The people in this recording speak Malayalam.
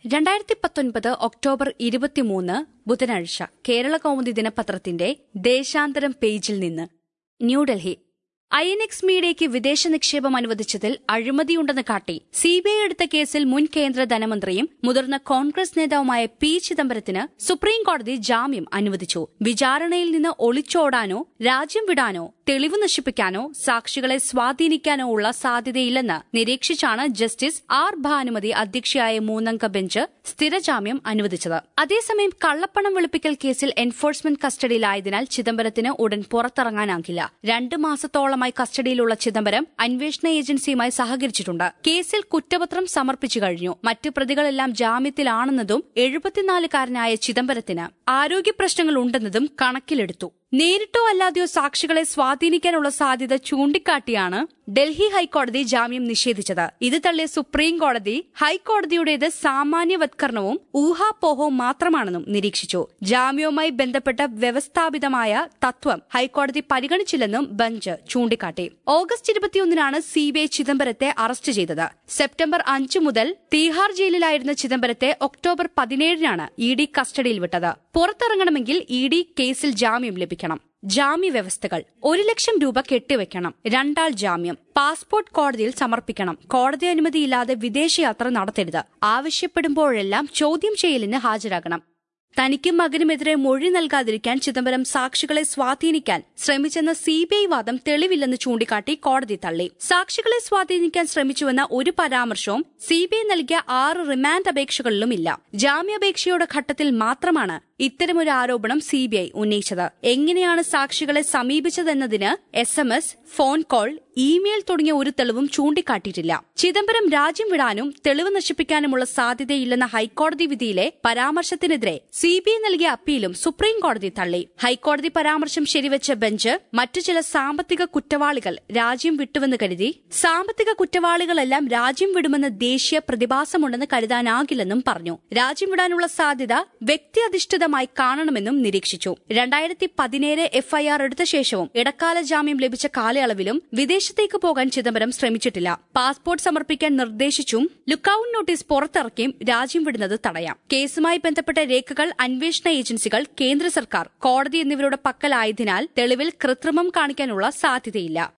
രണ്ടായിരത്തി പത്തൊൻപത് ഒക്ടോബർ ഇരുപത്തിമൂന്ന് ബുധനാഴ്ച കേരള കൗമുദി ദിനപത്രത്തിന്റെ ദേശാന്തരം പേജിൽ നിന്ന് ന്യൂഡൽഹി ഐ എൻ എക്സ് മീഡിയയ്ക്ക് വിദേശ നിക്ഷേപം അനുവദിച്ചതിൽ അഴിമതിയുണ്ടെന്ന് കാട്ടി സിബിഐ എടുത്ത കേസിൽ മുൻ കേന്ദ്ര ധനമന്ത്രിയും മുതിർന്ന കോൺഗ്രസ് നേതാവുമായ പി ചിദംബരത്തിന് സുപ്രീം കോടതി ജാമ്യം അനുവദിച്ചു വിചാരണയിൽ നിന്ന് ഒളിച്ചോടാനോ രാജ്യം വിടാനോ തെളിവ് നശിപ്പിക്കാനോ സാക്ഷികളെ സ്വാധീനിക്കാനോ ഉള്ള സാധ്യതയില്ലെന്ന് നിരീക്ഷിച്ചാണ് ജസ്റ്റിസ് ആർ ഭാനുമതി അധ്യക്ഷയായ മൂന്നംഗ ബെഞ്ച് സ്ഥിരജാമ്യം അനുവദിച്ചത് അതേസമയം കള്ളപ്പണം വെളുപ്പിക്കൽ കേസിൽ എൻഫോഴ്സ്മെന്റ് കസ്റ്റഡിയിലായതിനാൽ ചിദംബരത്തിന് ഉടൻ പുറത്തിറങ്ങാനാകില്ല രണ്ട് മാസത്തോളമായി കസ്റ്റഡിയിലുള്ള ചിദംബരം അന്വേഷണ ഏജൻസിയുമായി സഹകരിച്ചിട്ടുണ്ട് കേസിൽ കുറ്റപത്രം സമർപ്പിച്ചു കഴിഞ്ഞു മറ്റ് പ്രതികളെല്ലാം ജാമ്യത്തിലാണെന്നതും എഴുപത്തിനാലുകാരനായ ചിദംബരത്തിന് ആരോഗ്യ പ്രശ്നങ്ങൾ ഉണ്ടെന്നതും കണക്കിലെടുത്തു നേരിട്ടോ അല്ലാതെയോ സാക്ഷികളെ സ്വാധീനിക്കാനുള്ള സാധ്യത ചൂണ്ടിക്കാട്ടിയാണ് ഡൽഹി ഹൈക്കോടതി ജാമ്യം നിഷേധിച്ചത് ഇത് തള്ളിയ സുപ്രീം കോടതി ഹൈക്കോടതിയുടേത് സാമാന്യവത്കരണവും ഊഹാപോഹവും മാത്രമാണെന്നും നിരീക്ഷിച്ചു ജാമ്യവുമായി ബന്ധപ്പെട്ട വ്യവസ്ഥാപിതമായ തത്വം ഹൈക്കോടതി പരിഗണിച്ചില്ലെന്നും ബെഞ്ച് ചൂണ്ടിക്കാട്ടി ഓഗസ്റ്റ് ഇരുപത്തിയൊന്നിനാണ് സിബിഐ ചിദംബരത്തെ അറസ്റ്റ് ചെയ്തത് സെപ്റ്റംബർ അഞ്ചു മുതൽ തീഹാർ ജയിലിലായിരുന്ന ചിദംബരത്തെ ഒക്ടോബർ പതിനേഴിനാണ് ഇ ഡി കസ്റ്റഡിയിൽ വിട്ടത് പുറത്തിറങ്ങണമെങ്കിൽ ഇ ഡി കേസിൽ ജാമ്യം ലഭിക്കണം ജാമ്യവ്യവസ്ഥകൾ ഒരു ലക്ഷം രൂപ കെട്ടിവെക്കണം രണ്ടാൾ ജാമ്യം പാസ്പോർട്ട് കോടതിയിൽ സമർപ്പിക്കണം കോടതി അനുമതിയില്ലാതെ വിദേശയാത്ര നടത്തരുത് ആവശ്യപ്പെടുമ്പോഴെല്ലാം ചോദ്യം ചെയ്യലിന് ഹാജരാകണം തനിക്കും മകനുമെതിരെ മൊഴി നൽകാതിരിക്കാൻ ചിദംബരം സാക്ഷികളെ സ്വാധീനിക്കാൻ ശ്രമിച്ചെന്ന സിബിഐ വാദം തെളിവില്ലെന്ന് ചൂണ്ടിക്കാട്ടി കോടതി തള്ളി സാക്ഷികളെ സ്വാധീനിക്കാൻ ശ്രമിച്ചുവെന്ന ഒരു പരാമർശവും സിബിഐ നൽകിയ ആറ് റിമാൻഡ് അപേക്ഷകളിലും ഇല്ല ജാമ്യാപേക്ഷയുടെ ഘട്ടത്തിൽ മാത്രമാണ് ഇത്തരമൊരു ആരോപണം സിബിഐ ഉന്നയിച്ചത് എങ്ങനെയാണ് സാക്ഷികളെ സമീപിച്ചതെന്നതിന് S M S phone call email തുടങ്ങിയ ഒരു തെളിവും ചൂണ്ടിക്കാട്ടിയിട്ടില്ല ചിദംബരം രാജ്യം വിടാനും തെളിവ് നശിപ്പിക്കാനുമുള്ള സാധ്യതയില്ലെന്ന ഹൈക്കോടതി വിധിയിലെ പരാമർശത്തിനെതിരെ സിബിഐ നൽകിയ അപ്പീലും സുപ്രീം കോടതി തള്ളി ഹൈക്കോടതി പരാമർശം ശരിവെച്ച ബെഞ്ച് മറ്റു ചില സാമ്പത്തിക കുറ്റവാളികൾ രാജ്യം വിട്ടുവെന്ന് കരുതി സാമ്പത്തിക കുറ്റവാളികളെല്ലാം രാജ്യം വിടുമെന്ന് ദേശീയ പ്രതിഭാസമുണ്ടെന്ന് കരുതാനാകില്ലെന്നും പറഞ്ഞു രാജ്യം വിടാനുള്ള സാധ്യത വ്യക്തിയധിഷ്ഠിതമായി കാണണമെന്നും നിരീക്ഷിച്ചു രണ്ടായിരത്തി പതിനേഴ് എഫ്ഐആർ എടുത്ത ശേഷവും ഇടക്കാല ജാമ്യം ലഭിച്ച കാലയളവിലും വിദേശത്തേക്ക് പോകാൻ ചിദംബരം ശ്രമിച്ചിട്ടില്ല പാസ്പോർട്ട് സമർപ്പിക്കാൻ നിർദ്ദേശിച്ചും ലുക്കൌട്ട് നോട്ടീസ് പുറത്തിറക്കിയും രാജ്യം വിടുന്നത് തടയാം കേസുമായി ബന്ധപ്പെട്ട രേഖകൾ അന്വേഷണ ഏജൻസികൾ കേന്ദ്ര സർക്കാർ കോടതി എന്നിവരുടെ പക്കലായതിനാൽ തെളിവിൽ കൃത്രിമം കാണിക്കാനുള്ള സാധ്യതയില്ല